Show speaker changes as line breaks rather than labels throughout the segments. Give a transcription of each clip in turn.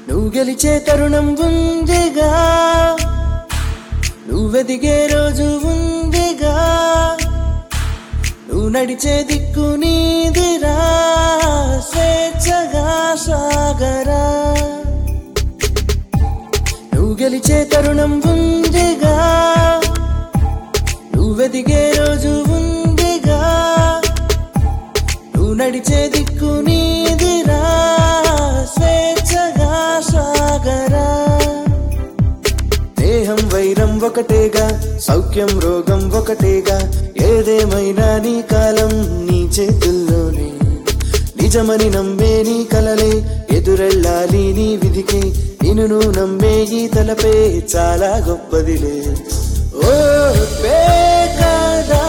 నువ్వు గెలిచే తరుణం ఉందిగా నువ్వెదిగే రోజు ఉందిగా నువ్వు నడిచే దిక్కు నీదిరా స్వేచ్ఛగా సాగరా నువ్వు గెలిచే తరుణం ఉందిగా నువ్వెదిగే రోజు ఉందిగా నువ్వు నడిచే దిక్కు నీదిరా స్వేచ్ఛగా సాగరా దేహం వైరం ఒకటేగా సౌఖ్యం రోగం ఒకటేగా ఏదేమైనా నీ కాలం నీ చేతుల్లోనే నిజమని నమ్మే నీ కలలే ఎదురెళ్ళాలి నీ విధికే నిన్ను నువ్వు నమ్మే ఈ తలపే చాలా గొప్పదిలే ఓ పేకదా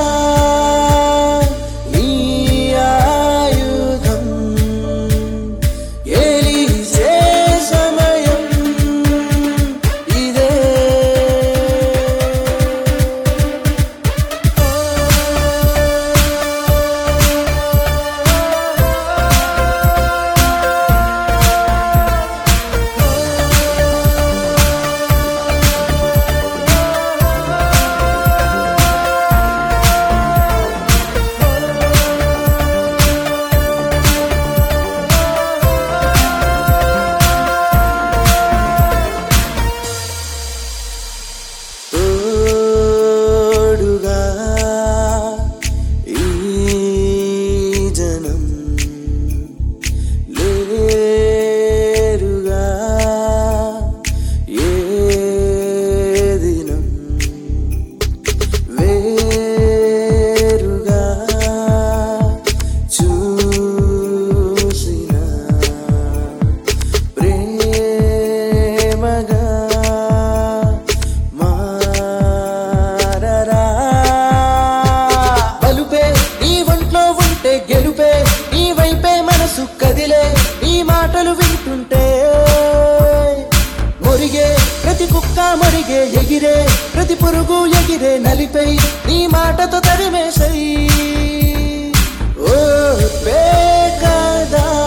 నీ ఆయుధం ఎలిసే సమయం ఇదే తోడుగా ఈ జనం లేరుగా ఏ దినం వేరుగా చూసిన ప్రేమగా మారరా బలుపే నీ ఒంట్లో ఉంటే గెలుపే నీ వైపే మనసు కదిలే నీ మాటలు వింటుంటే మొరిగే ప్రతి కుక్క మొరిగే ఎగిరే ప్రతి పురుగు ఎగిరే నలిపై నీ మాటతో తరిమేసై ఓ పేకదా